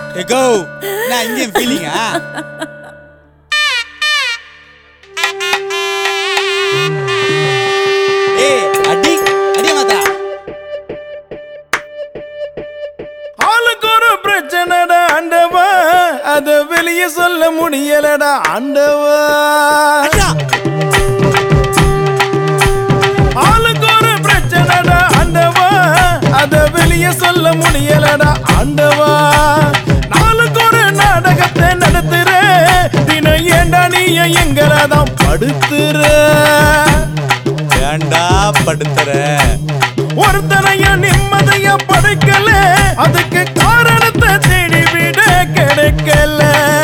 Echo நான் Indian ஃபீலிங்கா ஏய் அடி அடிய மாத்தா ஆளுக்கு ஒரு பிரச்சனைடா ஆண்டவா அத வெளிய சொல்ல முடியலடா ஆண்டவா அடா ஆளுக்கு ஒரு பிரச்சனைடா ஆண்டவா அத வெளிய சொல்ல முடியலடா ஆண்டவா நாளுக்கு ஒரு நாடகத்தை நடத்துற தினம் ஏண்டா நீ எங்களை தான் படுத்துற ஏன்டா படுத்துற ஒருத்தனையும் நிம்மதிய படைக்கல அதுக்கு காரணத்தை தேடி விட கிடைக்கல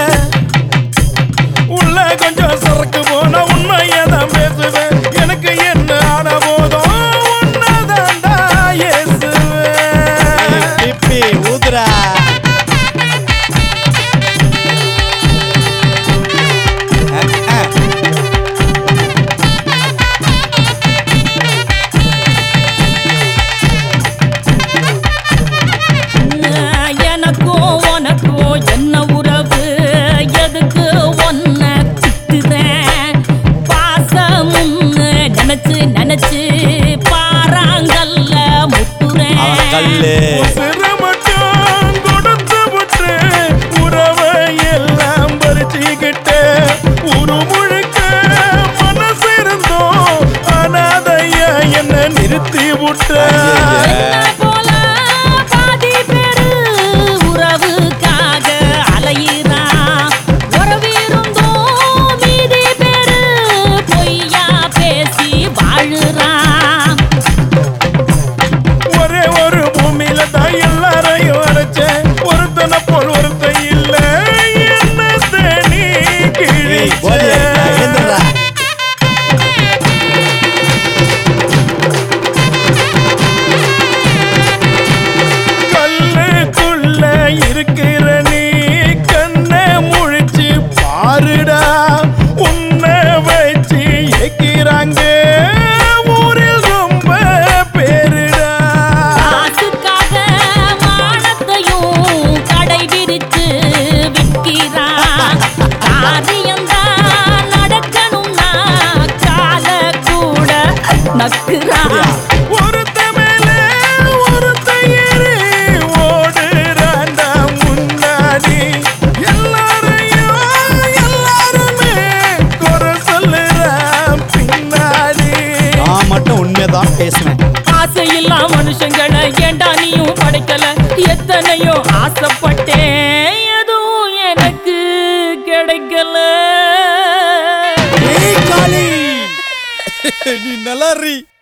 உள்ள கொஞ்சம் சரக்கு போன உண்மையை தான் பேசுவேன் எனக்கு என்ன ஆன போதும் உன்னதாண்டா இயேசுவேன் பிப்பி ஊதுறா அஹ், அஹ். எனக்கும் உனக்கும் என்ன உறவு எதுக்கு ஒன்ன திட்டுறேன் பாசமுன்னு நினைச்சு நினைச்சு பாறாங்கல்ல முட்டுறேன் அவன் கல்லு உசுரை மட்டும் கொடுத்து விட்டு உறவை எல்லாம் பறிச்சுக்கிட்டு ஒரு முழுக்க மனசு இருந்தோம் அனாதையா என்ன நிறுத்தி விட்ட என்ன போல பாதி பேரு உறவுக்காக அலையிறான் உறவிருந்தும் மீதி பேரு பொய்யா பேசி வாழுறான் ஒரே ஒரு பூமியில தான் எல்லாரையும் அடைச்சேன் ஒருத்தனை போல் ஒருத்தன் இல்ல என்னத்தை நீ ஏய், போதியா இருக்கா? கிழிச்ச எழுந்துடுறா. கல்லுக்குள்ள இருக்கிற நீ கண்ணை முழிச்சு பாருடா உன்னை வச்சு ஏக்கிறாங்க ஊரில் ரொம்ப பேருடா காசுக்காக மானத்தையும் கடை விரிச்சு விற்கிறான் காரியம்தான் நடக்கணும்னா கால கூட நக்குறான் ஒருத்த மேல ஒருத்த ஏறி ஓடுறாண்டா முன்னாடி எல்லாரையும் எல்லாருமே குறை சொல்லுறான் பின்னாடி நான் மட்டும் உண்மைதான் பேசுவேன் ஆசையில்லா மனுஷங்களை ஏண்டா நீயும் படைக்கல எத்தனையோ ஆசைப்பட்டேன் எதுவும் எனக்கு கிடைக்கல ஏய் காளி நீ நல்லா ரீ